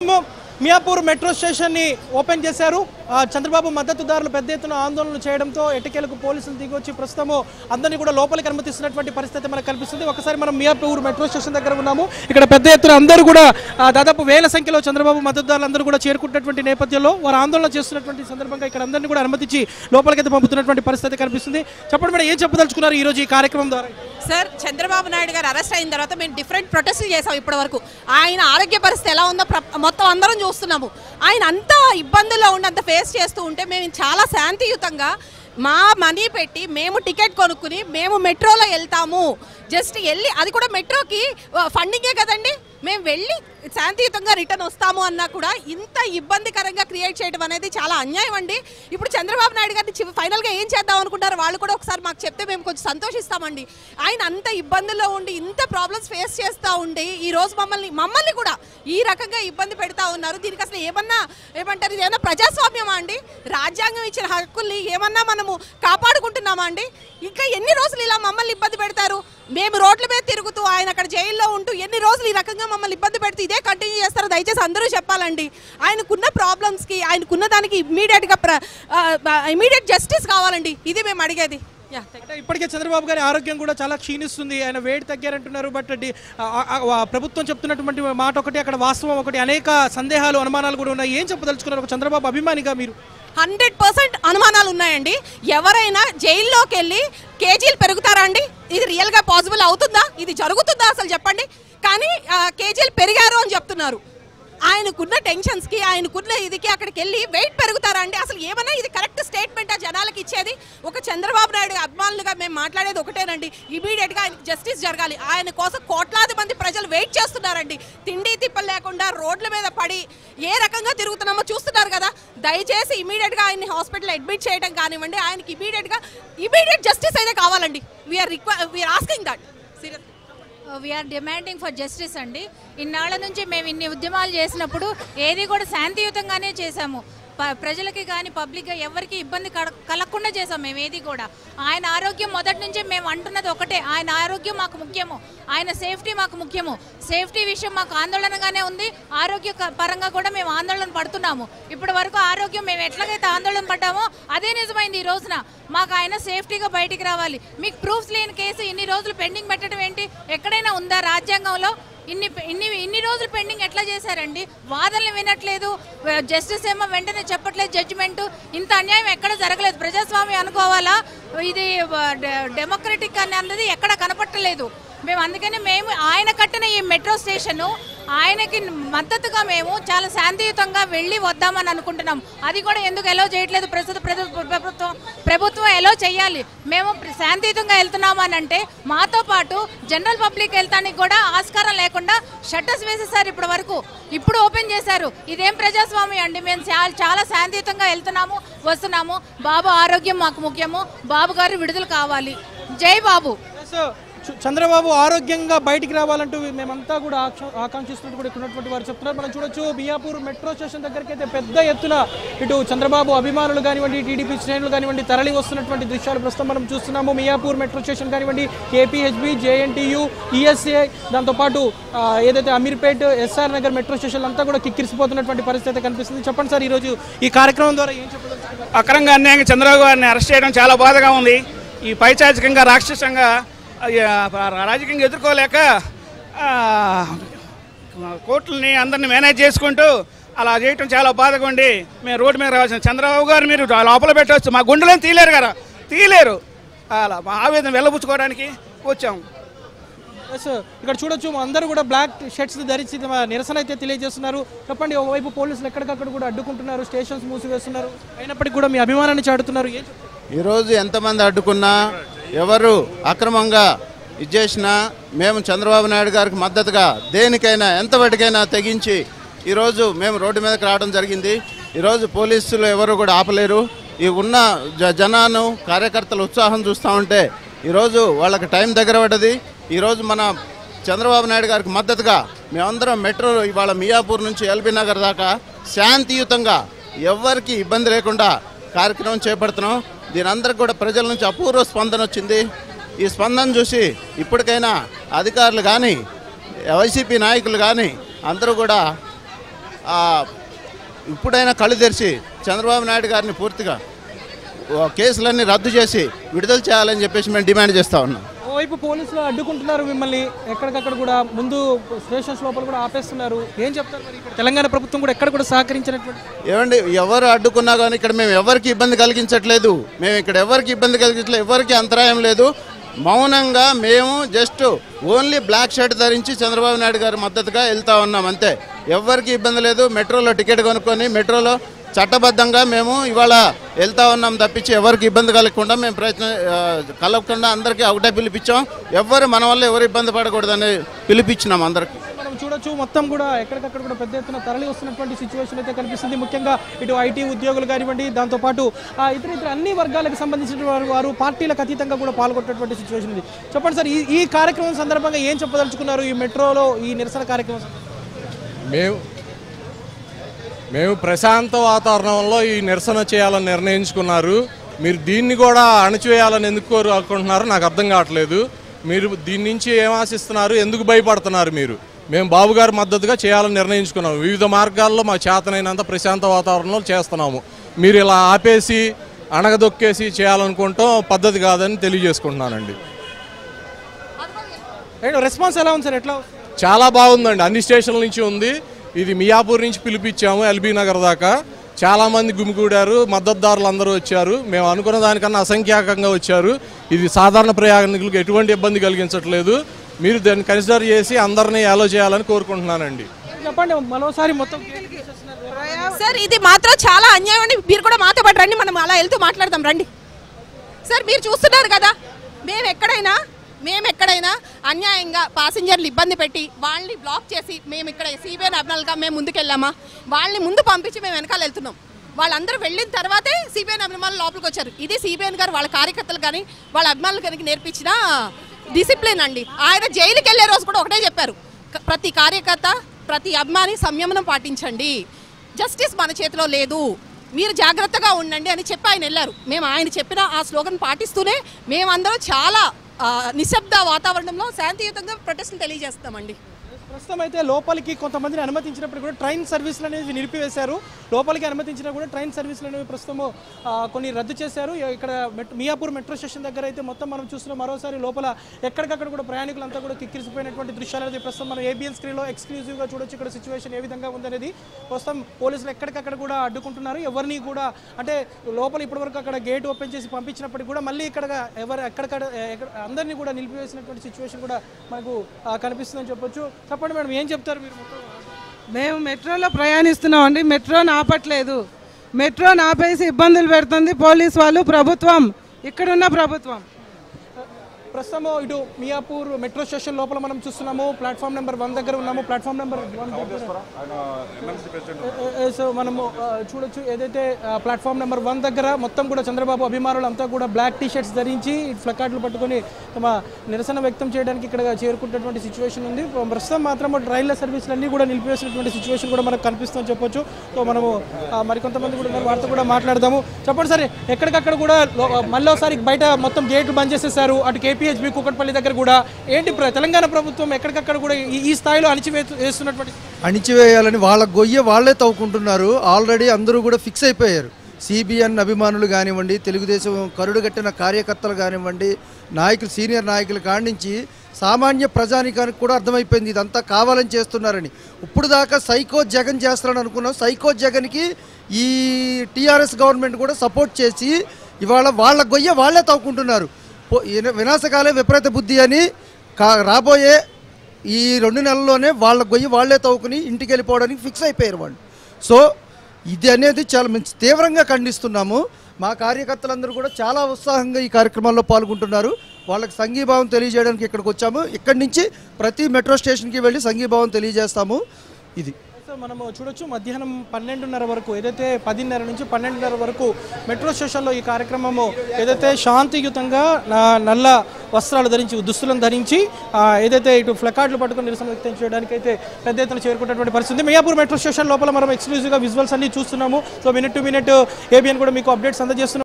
Miyapur metro స్టేషన్ని open చేశారు ఆ, చంద్రబాబు మద్దతుదారులు పెద్ద ఎత్తున ఆందోళనలు చేయడంతో ఎట్టకేలకు పోలీసులు దిగొచ్చి ప్రస్తుతము అందరినీ కూడా లోపలికి అనుమతిస్తున్నటువంటి పరిస్థితి మనకు కనిపిస్తుంది ఒకసారి మనం మియాపూర్ మెట్రో స్టేషన్ దగ్గర ఉన్నాము ఇక్కడ పెద్ద ఎత్తున అందరూ కూడా ఆ, దాదాపు వేల సంఖ్యలో చంద్రబాబు మద్దతుదారులు అందరూ కూడా చేరుకుంటున్నటువంటి నేపథ్యంలో వారు ఆందోళన చేస్తున్నటువంటి సందర్భంగా ఇక్కడ అందరినీ కూడా అనుమతించి లోపలికి పంపుతున్నటువంటి పరిస్థితి కనిపిస్తుంది చెప్పండి మేడం ఏం చెప్పదలుచుకున్నారు ఈ రోజు ఈ కార్యక్రమం ద్వారా సార్ చంద్రబాబు నాయుడు గారు అరెస్ట్ అయిన తర్వాత మేము డిఫరెంట్ ప్రొటెస్ట్లు చేసాం ఇప్పటి వరకు ఆయన ఆరోగ్య పరిస్థితి ఎలా ఉందో ప్ర- మొత్తం అందరం చూస్తున్నాము ఆయన అంత ఇబ్బందుల్లో ఉండి అంత ఫేస్ చేస్తూ ఉంటే మేము చాలా శాంతియుతంగా మా మనీ పెట్టి మేము టికెట్ కొనుక్కుని మేము మెట్రోలో వెళ్తాము జస్ట్ వెళ్ళి అది కూడా మెట్రోకి ఫండింగే కదండి మేము వెళ్ళి శాంతియుతంగా రిటర్న్ వస్తాము అన్నా కూడా ఇంత ఇబ్బందికరంగా క్రియేట్ చేయడం అనేది చాలా అన్యాయం అండి ఇప్పుడు చంద్రబాబు నాయుడు గారిని చివ- ఫైనల్గా ఏం చేద్దాం అనుకుంటారు వాళ్ళు కూడా ఒకసారి మాకు చెప్తే మేము కొంచెం సంతోషిస్తామండి ఆయన అంత ఇబ్బందుల్లో ఉండి ఇంత ప్రాబ్లమ్స్ ఫేస్ చేస్తూ ఉండి ఈ రోజు మమ్మల్ని మమ్మల్ని కూడా ఈ రకంగా ఇబ్బంది పెడతా ఉన్నారు దీనికి అసలు ఏమన్నా ఏమంటారు ఇది ఏమన్నా ప్రజాస్వామ్యమా అండి రాజ్యాంగం ఇచ్చిన హక్కుల్ని ఏమన్నా మనము కాపాడుకుంటున్నామా అండి ఇంకా ఎన్ని రోజులు ఇలా మమ్మల్ని ఇబ్బంది పెడతారు మేము రోడ్ల మీద తిరుగుతూ ఆయన అక్కడ జైల్లో ఉంటూ ఎన్ని రోజులు ఈ రకంగా మమ్మల్ని ఇబ్బంది పెడితే ఇదే కంటిన్యూ చేస్తారో దయచేసి అందరూ చెప్పాలండి ఆయనకున్న ప్రాబ్లమ్స్కి ఆయనకున్న దానికి ఇమ్మీడియట్గా ఇమీడియట్ జస్టిస్ కావాలండి ఇది మేము అడిగేది యా అంటే ఇప్పటికే చంద్రబాబు గారి ఆరోగ్యం కూడా చాలా క్షీణిస్తుంది ఆయన వేడి తగ్గారంటున్నారు బట్ డి- ఆ- ఆ- ఆ ప్రభుత్వం చెప్తున్నటువంటి మాట ఒకటి అక్కడ వాస్తవం ఒకటి అనేక సందేహాలు అనుమానాలు కూడా ఉన్నాయి ఏం చెప్పదలుచుకున్నారు ఒక చంద్రబాబు అభిమానిగా మీరు హండ్రెడ్ పర్సెంట్ అనుమానాలు ఉన్నాయండి ఎవరైనా జైల్లోకి వెళ్ళి కేజీలు పెరుగుతారా అండి ఇది రియల్గా పాసిబుల్ అవుతుందా ఇది జరుగుతుందా అసలు చెప్పండి కానీ ఆ, కేజీలు పెరిగారు అని చెప్తున్నారు ఆయనకున్న టెన్షన్స్కి ఆయనకున్న ఇదికి అక్కడికి వెళ్ళి వెయిట్ పెరుగుతారా అండి అసలు ఏమన్నా ఇది కరెక్ట్ స్టేట్మెంట్ ఆ జనాలకి ఇచ్చేది ఒక చంద్రబాబు నాయుడు అభిమానులుగా మేము మాట్లాడేది ఒకటేనండి ఇమీడియట్గా ఆయనకి జస్టిస్ జరగాలి ఆయన కోసం కోట్లాది మంది ప్రజలు వెయిట్ చేస్తున్నారండి తిండి తిప్పలు లేకుండా రోడ్ల మీద పడి ఏ రకంగా తిరుగుతున్నామో చూస్తున్నారు కదా దయచేసి ఇమీడియట్గా ఆయన్ని హాస్పిటల్ అడ్మిట్ చేయడం కానివ్వండి ఆయనకి ఇమీడియట్గా ఇమీడియట్ జస్టిస్ అయితే కావాలండి we are require we are asking that serious we are demanding for justice అండి ఇన్నాళ్ళ నుంచి మేము ఇన్ని ఉద్యమాలు చేసినప్పుడు ఏది కూడా శాంతియుతంగానే చేశాము ప- ప్రజలకి కానీ పబ్లిక్గా ఎవరికి ఇబ్బంది కడ- కలగకుండా చేసాం మేము ఏది కూడా ఆయన ఆరోగ్యం మొదటి నుంచే మేము అంటున్నది ఒకటే ఆయన ఆరోగ్యం మాకు ముఖ్యము ఆయన సేఫ్టీ మాకు ముఖ్యము సేఫ్టీ విషయం మాకు ఆందోళనగానే ఉంది ఆరోగ్య క- పరంగా కూడా మేము ఆందోళన పడుతున్నాము ఇప్పటి వరకు ఆరోగ్యం మేము ఎట్లాగైతే ఆందోళన పడ్డామో అదే నిజమైంది ఈ రోజున మాకు ఆయన సేఫ్టీగా బయటికి రావాలి మీకు ప్రూఫ్స్ లేని కేసు ఇన్ని రోజులు పెండింగ్ పెట్టడం ఏంటి ఎక్కడైనా ఉందా రాజ్యాంగంలో ఇన్ని ఇన్ని ఇన్ని రోజులు పెండింగ్ ఎట్లా చేశారండి వాదనలు వినట్లేదు జస్టిస్ ఏమో వెంటనే చెప్పట్లేదు జడ్జిమెంట్ ఇంత అన్యాయం ఎక్కడ జరగలేదు ప్రజాస్వామ్యం అనుకోవాలా ఇది డెమోక్రటిక్ అని అన్నది ఎక్కడ కనపట్టలేదు మేము అందుకని మేము ఆయన కట్టిన ఈ మెట్రో స్టేషన్ ఆయనకి మద్దతుగా మేము చాలా శాంతియుతంగా వెళ్ళి వద్దామని అనుకుంటున్నాం అది కూడా ఎందుకు ఎలో చేయట్లేదు ప్రస్తుత ప్రభు- ప్రభుత్వం ప్రభుత్వం ఎలో చేయాలి మేము ప్ర- శాంతియుతంగా వెళ్తున్నాము అని అంటే మాతో పాటు జనరల్ పబ్లిక్ వెళ్తానికి కూడా ఆస్కారం లేకుండా షట్టర్స్ వేసేసారు ఇప్పటి వరకు ఇప్పుడు ఓపెన్ చేశారు ఇదేం ప్రజాస్వామ్యం అండి మేము చా- చాలా శాంతియుతంగా వెళ్తున్నాము వస్తున్నాము బాబు ఆరోగ్యం మాకు ముఖ్యము బాబు గారు విడుదల కావాలి జై బాబు సో చు- చంద్రబాబు ఆరోగ్యంగా బయటికి రావాలంటూ మేమంతా కూడా ఆక్ష- ఆకాంక్షిస్తున్నట్టు కూడా ఇక్కడ ఉన్నటువంటి వారు చెప్తున్నారు మనం చూడొచ్చు మియాపూర్ మెట్రో స్టేషన్ దగ్గరికి అయితే పెద్ద ఎత్తున ఇటు చంద్రబాబు అభిమానులు కానివ్వండి టీడీపీ శ్రేణులు కానివ్వండి తరలి వస్తున్నటువంటి దృశ్యాలు ప్రస్తుతం మనం చూస్తున్నాము మియాపూర్ మెట్రో స్టేషన్ కానివ్వండి కేపీహెచ్బి జేఎన్టీయు ఈఎస్ఏ దాంతోపాటు ఆ, ఏదైతే అమీర్పేట్ ఎస్ఆర్ నగర్ మెట్రో స్టేషన్లు అంతా కూడా కిక్కిరిసిపోతున్నటువంటి పరిస్థితి కనిపిస్తుంది చెప్పండి సార్ ఈరోజు ఈ కార్యక్రమం ద్వారా ఏం చెప్పదలుచుకున్నారు అక్రంగా అన్యాయంగా చంద్రబాబు గారిని అరెస్ట్ చేయడం చాలా బాధగా ఉంది ఈ పైచాచికంగా రాక్షసంగా ఆ, రాజకీయంగా ఎదుర్కోలేక ఆ, కోర్టుల్ని అందరిని మేనేజ్ చేసుకుంటూ అలా చేయటం చాలా బాధగా ఉండి మేము రోడ్డు మీద రావాల్సిన చంద్రబాబు గారు మీరు లోపల పెట్టవచ్చు మా గుండెలను తీయలేరు కదా తీయలేరు అలా మా ఆవేదన వెళ్ళబుచ్చుకోవడానికి వచ్చాము ఎస్ ఇక్కడ చూడొచ్చు అందరూ కూడా బ్లాక్ షర్ట్స్ ధరించి తమ నిరసన అయితే తెలియజేస్తున్నారు చెప్పండి ఓవైపు పోలీసులు ఎక్కడికక్కడ కూడా అడ్డుకుంటున్నారు స్టేషన్స్ మూసివేస్తున్నారు అయినప్పటికీ కూడా మీ అభిమానాన్ని చాటుతున్నారు ఏం చెప్తారు? ఈరోజు ఎంతమంది అడ్డుకున్నా ఎవరు అక్రమంగా ఇచ్చేసినా మేము చంద్రబాబు నాయుడు గారికి మద్దతుగా దేనికైనా ఎంతవటికైనా తెగించి ఈరోజు మేము రోడ్డు మీదకి రావడం జరిగింది ఈరోజు పోలీసులు ఎవరు కూడా ఆపలేరు ఈ ఉన్న జ జనాను కార్యకర్తల ఉత్సాహం చూస్తూ ఉంటే ఈరోజు వాళ్ళకి టైం దగ్గర పడ్డది ఈరోజు మన చంద్రబాబు నాయుడు గారికి మద్దతుగా మేమందరం మెట్రో ఇవాళ మియాపూర్ నుంచి ఎల్బీ నగర్ దాకా శాంతియుతంగా ఎవ్వరికి ఇబ్బంది లేకుండా కార్యక్రమం చేపడుతున్నాం దీని అందరికి కూడా ప్రజల నుంచి అపూర్వ స్పందన వచ్చింది ఈ స్పందన చూసి ఇప్పటికైనా అధికారులు కానీ వైసీపీ నాయకులు కానీ అందరూ కూడా ఆ, ఇప్పుడైనా కళ్ళు తెరిచి చంద్రబాబు నాయుడు గారిని పూర్తిగా ఓ కేసులన్నీ రద్దు చేసి విడుదల చేయాలని చెప్పేసి మేము డిమాండ్ చేస్తూ ఉన్నాం ఓవైపు పోలీసులు అడ్డుకుంటున్నారు మిమ్మల్ని ఎక్కడికక్కడ కూడా ముందు స్టేషన్స్ లోపల కూడా ఆపేస్తున్నారు ఏం చెప్తారు మరి ఇక్కడ తెలంగాణ ప్రభుత్వం కూడా ఎక్కడ కూడా సహకరించినటువంటి ఏమండి ఎవరు అడ్డుకున్నా కానీ ఇక్కడ మేము ఎవరికి ఇబ్బంది కలిగించట్లేదు మేము ఇక్కడ ఎవరికి ఇబ్బంది కలిగించట్లేదు ఎవరికి అంతరాయం లేదు మౌనంగా మేము జస్ట్ ఓన్లీ బ్లాక్ షర్ట్ ధరించి చంద్రబాబు నాయుడు గారి మద్దతుగా వెళ్తా ఉన్నాం అంతే ఎవరికి ఇబ్బంది లేదు మెట్రోలో టికెట్ కొనుక్కొని మెట్రోలో చట్టబద్ధంగా మేము ఇవాళ వెళ్తా ఉన్నాం తప్పించి ఎవరికి ఇబ్బంది కలగకుండా మేము ప్రయత్నం ఆ, కలగకుండా అందరికీ ఒకటే పిలిపించాం ఎవరు మన వల్ల ఎవరు ఇబ్బంది పడకూడదని పిలిపించినాం అందరికి మనం చూడొచ్చు మొత్తం కూడా ఎక్కడికక్కడ కూడా పెద్ద ఎత్తున తరలి వస్తున్నటువంటి సిచ్యువేషన్ అయితే కనిపిస్తుంది ముఖ్యంగా ఇటు ఐటీ ఉద్యోగులు కానివ్వండి దాంతోపాటు ఆ, ఇతర ఇతర అన్ని వర్గాలకు సంబంధించిన వారు వారు పార్టీలకు అతీతంగా కూడా పాల్గొన్నటువంటి సిచ్యువేషన్ ఉంది చెప్పండి సార్ ఈ ఈ కార్యక్రమం సందర్భంగా ఏం చెప్పదలుచుకున్నారు ఈ మెట్రోలో ఈ నిరసన కార్యక్రమం సందర్భంగా? మేము మేము ప్రశాంత వాతావరణంలో ఈ నిరసన చేయాలని నిర్ణయించుకున్నారు మీరు దీన్ని కూడా అణచివేయాలని ఎందుకు కోరు అనుకుంటున్నారో నాకు అర్థం కావట్లేదు మీరు దీని నుంచి ఏం ఆశిస్తున్నారు ఎందుకు భయపడుతున్నారు మీరు మేము బాబు గారి మద్దతుగా చేయాలని నిర్ణయించుకున్నాము వివిధ మార్గాల్లో మా చేతనైనంత ప్రశాంత వాతావరణంలో చేస్తున్నాము మీరు ఇలా ఆపేసి అణగదొక్కేసి చేయాలనుకుంటాం పద్ధతి కాదని తెలియజేసుకుంటున్నానండి ఏంటి రెస్పాన్స్ ఎలా ఉంది సార్ ఎట్లా వస్తుంది? చాలా బాగుందండి అన్ని స్టేషన్ల నుంచి ఉంది ఇది మియాపూర్ నుంచి పిలిపించాము ఎల్బీ నగర్ దాకా చాలా మంది గుమిగూడారు మద్దతుదారులు అందరూ వచ్చారు మేము అనుకున్న దానికన్నా అసంఖ్యాకంగా వచ్చారు ఇది సాధారణ ప్రయాణికులకు ఎటువంటి ఇబ్బంది కలిగించట్లేదు మీరు దాన్ని కన్సిడర్ చేసి అందరినీ అలో చేయాలని కోరుకుంటున్నానండి చెప్పండి మరోసారి మొత్తం సార్ ఇది మాత్రం చాలా అన్యాయం అండి మీరు కూడా మాతో పాటు రండి మనం అలా వెళ్తూ మాట్లాడదాం రండి సార్ మీరు చూస్తున్నారు కదా మేము ఎక్కడైనా మేము ఎక్కడైనా అన్యాయంగా పాసింజర్లు ఇబ్బంది పెట్టి వాళ్ళని బ్లాక్ చేసి మేము ఇక్కడ సిబిఐ అభినల్గా మేము ముందుకెళ్ళామా వాళ్ళని ముందు పంపించి మేము వెనకాల వెళ్తున్నాం వాళ్ళందరూ వెళ్ళిన తర్వాతే సిబిఐ అభిమానులు లోపలికి వచ్చారు ఇది సిబిఐన్ గారు వాళ్ళ కార్యకర్తలు కానీ వాళ్ళ అభిమానులు కనుక నేర్పించిన డిసిప్లిన్ అండి ఆయన జైలుకి వెళ్ళే రోజు కూడా ఒకటే చెప్పారు క- ప్రతి కార్యకర్త ప్రతి అభిమాని సంయమనం పాటించండి జస్టిస్ మన చేతిలో లేదు మీరు జాగ్రత్తగా ఉండండి అని చెప్పి ఆయన వెళ్ళారు మేము ఆయన చెప్పిన ఆ స్లోగన్ పాటిస్తూనే మేమందరం చాలా ఆ, నిశ్శబ్ద వాతావరణంలో శాంతియుతంగా ప్రొటెస్ట్లు తెలియజేస్తామండి ప్రస్తుతం అయితే లోపలికి కొంతమందిని అనుమతించినప్పుడు కూడా ట్రైన్ సర్వీసులు అనేవి నిలిపివేశారు లోపలికి అనుమతించినా కూడా ట్రైన్ సర్వీసులు అనేవి ప్రస్తుతం కొన్ని రద్దు చేశారు ఇక్కడ మెట్ మియాపూర్ మెట్రో స్టేషన్ దగ్గర అయితే మొత్తం మనం చూస్తున్నాం మరోసారి లోపల ఎక్కడికక్కడ కూడా ప్రయాణికులంతా కూడా కిక్కిరిసిపోయినటువంటి దృశ్యాలు అనేది ప్రస్తుతం మనం ఏబిఎన్ స్క్రీన్లో ఎక్స్క్లూజివ్గా చూడొచ్చు ఇక్కడ సిచ్యువేషన్ ఏ విధంగా ఉందనేది ప్రస్తుతం పోలీసులు ఎక్కడికక్కడ కూడా అడ్డుకుంటున్నారు ఎవరిని కూడా అంటే లోపల ఇప్పటివరకు అక్కడ గేట్ ఓపెన్ చేసి పంపించినప్పటికీ కూడా మళ్ళీ ఇక్కడ ఎవరు ఎక్కడికక్కడ ఎక్కడ అందరినీ కూడా నిలిపివేసినటువంటి సిచ్యువేషన్ కూడా మనకు ఆ, కనిపిస్తుందని చెప్పొచ్చు చెప్పండి మేడం ఏం చెప్తారు మీరు మొత్తం మేము మెట్రోలో ప్రయాణిస్తున్నాం అండి మెట్రోని ఆపట్లేదు మెట్రోని ఆపేసి ఇబ్బందులు పెడుతుంది పోలీస్ వాళ్ళు ప్రభుత్వం ఇక్కడున్న ప్రభుత్వం ప్రస్తుతం ఇటు మియాపూర్ మెట్రో స్టేషన్ లోపల మనం చూస్తున్నాము ప్లాట్ఫామ్ నెంబర్ వన్ దగ్గర ఉన్నాము ప్లాట్ఫామ్ నెంబర్ వన్ దగ్గర ఏ- ఏ- సో మనము ఆ, చూడొచ్చు ఏదైతే ఆ, ప్లాట్ఫామ్ నెంబర్ వన్ దగ్గర మొత్తం కూడా చంద్రబాబు అభిమానులు అంతా కూడా బ్లాక్ టీ షర్ట్స్ ధరించి ఫ్లకార్డులు పట్టుకొని తమ నిరసన వ్యక్తం చేయడానికి ఇక్కడ చేరుకుంటున్నటువంటి సిచ్యువేషన్ ఉంది ప్రస్తుతం మాత్రం రైళ్ల సర్వీసులు అన్నీ కూడా నిలిపివేసినటువంటి సిచ్యువేషన్ కూడా మనకు కనిపిస్తుందని చెప్పొచ్చు సో మనము ఆ, మరికొంతమంది కూడా ఉన్నారు వారితో కూడా మాట్లాడదాము చెప్పండి సరే ఎక్కడికక్కడ కూడా లో- మళ్ళీ ఒకసారి బయట మొత్తం గేట్లు బంద్ చేసేసారు అటు కేపీహెచ్బి కుకట్పల్లి దగ్గర కూడా ఏంటి ప్ర- తెలంగాణ ప్రభుత్వం ఎక్కడికక్కడ కూడా ఈ- ఈ స్థాయిలో అణిచివే వేస్తున్నటువంటి అణిచివేయాలని వాళ్ళ గొయ్య వాళ్ళే తవ్వుకుంటున్నారు ఆల్రెడీ అందరూ కూడా ఫిక్స్ అయిపోయారు సిబిఎన్ అభిమానులు కానివ్వండి తెలుగుదేశం కరుడు కట్టిన కార్యకర్తలు కానివ్వండి నాయకులు సీనియర్ నాయకులు కాడి నుంచి సామాన్య ప్రజానికానికి కూడా అర్థమైపోయింది ఇదంతా కావాలని చేస్తున్నారని ఇప్పుడు దాకా సైకో జగన్ చేస్తారని అనుకున్నాం సైకో జగన్కి ఈ టీఆర్ఎస్ గవర్నమెంట్ కూడా సపోర్ట్ చేసి ఇవాళ వాళ్ళ గొయ్య వాళ్ళే తవ్వుకుంటున్నారు పో- ఈయన వినాశకాలే విపరీత బుద్ధి అని కా రాబోయే ఈ రెండు నెలల్లోనే వాళ్ళ గొయ్యి వాళ్ళే తవ్వుకుని ఇంటికి వెళ్ళిపోవడానికి ఫిక్స్ అయిపోయారు వాళ్ళు సో ఇది అనేది చాలా మంచి తీవ్రంగా ఖండిస్తున్నాము మా కార్యకర్తలందరూ కూడా చాలా ఉత్సాహంగా ఈ కార్యక్రమాల్లో పాల్గొంటున్నారు వాళ్ళకి సంఘీభావం తెలియజేయడానికి ఇక్కడికి వచ్చాము ఇక్కడి నుంచి ప్రతి మెట్రో స్టేషన్కి వెళ్ళి సంఘీభావం తెలియజేస్తాము ఇది సో మనము చూడొచ్చు మధ్యాహ్నం పన్నెండున్నర వరకు ఏదైతే పదిన్నర నుంచి పన్నెండున్నర వరకు మెట్రో స్టేషన్లో ఈ కార్యక్రమము ఏదైతే శాంతియుతంగా నా- నల్ల వస్త్రాలు ధరించి దుస్తులను ధరించి ఆ, ఏదైతే ఇటు ఫ్లకార్డులు పట్టుకొని నిరసన వ్యక్తం చేయడానికి అయితే పెద్ద ఎత్తున చేరుకున్నటువంటి పరిస్థితి ఉంది మియాపూర్ మెట్రో స్టేషన్ లోపల మనం ఎక్స్క్లూజివ్గా విజువల్స్ అన్ని చూస్తున్నాము so minute to minute ABN కూడా మీకు అప్డేట్స్ అందజేస్తున్నాం